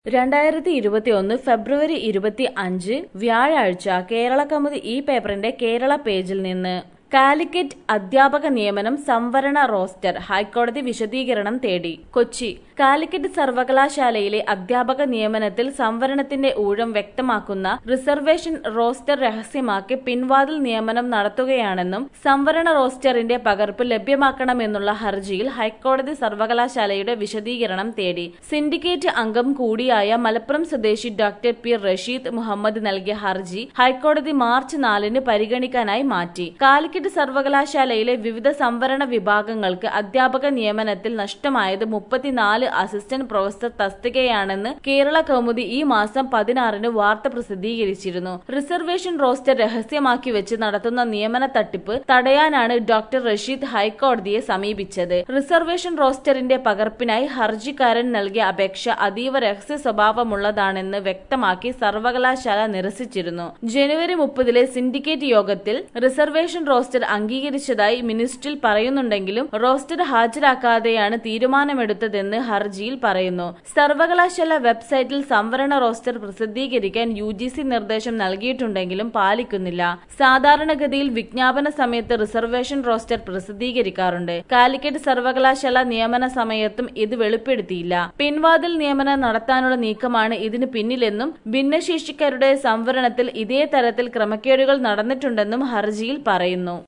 രണ്ടായിരത്തി ഇരുപത്തിയൊന്ന് ഫെബ്രുവരി ഇരുപത്തി അഞ്ച് വ്യാഴാഴ്ച കേരള കൗമുദി ഈ പേപ്പറിന്റെ കേരള പേജിൽ നിന്ന് കാലിക്കറ്റ് അധ്യാപക നിയമനം സംവരണ റോസ്റ്റർ ഹൈക്കോടതി വിശദീകരണം തേടി കൊച്ചി കാലിക്കറ്റ് സർവകലാശാലയിലെ അധ്യാപക നിയമനത്തിൽ സംവരണത്തിന്റെ ഊഴം വ്യക്തമാക്കുന്ന റിസർവേഷൻ റോസ്റ്റർ രഹസ്യമാക്കി പിൻവാതിൽ നിയമനം നടത്തുകയാണെന്നും സംവരണ റോസ്റ്ററിന്റെ പകർപ്പ് ലഭ്യമാക്കണമെന്നുള്ള ഹർജിയിൽ ഹൈക്കോടതി സർവകലാശാലയുടെ വിശദീകരണം തേടി സിൻഡിക്കേറ്റ് അംഗം കൂടിയായ മലപ്പുറം സ്വദേശി ഡോക്ടർ പി റഷീദ് മുഹമ്മദ് നൽകിയ ഹർജി ഹൈക്കോടതി മാർച്ച് നാലിന് പരിഗണിക്കാനായി മാറ്റി കാലിക്കറ്റ് സർവകലാശാലയിലെ വിവിധ സംവരണ വിഭാഗങ്ങൾക്ക് അധ്യാപക നിയമനത്തിൽ നഷ്ടമായത് മുപ്പത്തിനാല് അസിസ്റ്റന്റ് പ്രൊഫസർ തസ്തികയാണെന്ന് കേരള കൗമുദി ഈ മാസം പതിനാറിന് വാർത്ത പ്രസിദ്ധീകരിച്ചിരുന്നു റിസർവേഷൻ റോസ്റ്റർ രഹസ്യമാക്കി വെച്ച് നടത്തുന്ന നിയമന തട്ടിപ്പ് തടയാനാണ് ഡോക്ടർ റഷീദ് ഹൈക്കോടതിയെ സമീപിച്ചത് റിസർവേഷൻ റോസ്റ്ററിന്റെ പകർപ്പിനായി ഹർജിക്കാരൻ നൽകിയ അപേക്ഷ അതീവ രഹസ്യ സ്വഭാവമുള്ളതാണെന്ന് വ്യക്തമാക്കി സർവകലാശാല നിരസിച്ചിരുന്നു ജനുവരി മുപ്പതിലെ സിൻഡിക്കേറ്റ് യോഗത്തിൽ റിസർവേഷൻ റോസ്റ്റർ അംഗീകരിച്ചതായി മിനിസ്ട്രിയിൽ പറയുന്നുണ്ടെങ്കിലും റോസ്റ്റർ ഹാജരാക്കാതെയാണ് തീരുമാനമെടുത്തതെന്ന് ഹർജിയിൽ പറയുന്നു സർവകലാശാല വെബ്സൈറ്റിൽ സംവരണ റോസ്റ്റർ പ്രസിദ്ധീകരിക്കാൻ യു ജി സി നിർദ്ദേശം നൽകിയിട്ടുണ്ടെങ്കിലും പാലിക്കുന്നില്ല സാധാരണഗതിയിൽ വിജ്ഞാപന സമയത്ത് റിസർവേഷൻ റോസ്റ്റർ പ്രസിദ്ധീകരിക്കാറുണ്ട് കാലിക്കറ്റ് സർവകലാശാല നിയമന സമയത്തും ഇത് വെളിപ്പെടുത്തിയില്ല പിൻവാതിൽ നിയമനം നടത്താനുള്ള നീക്കമാണ് ഇതിന് പിന്നിലെന്നും ഭിന്നശേഷിക്കാരുടെ സംവരണത്തിൽ ഇതേ തരത്തിൽ ക്രമക്കേടുകൾ നടന്നിട്ടുണ്ടെന്നും ഹർജിയിൽ പറയുന്നു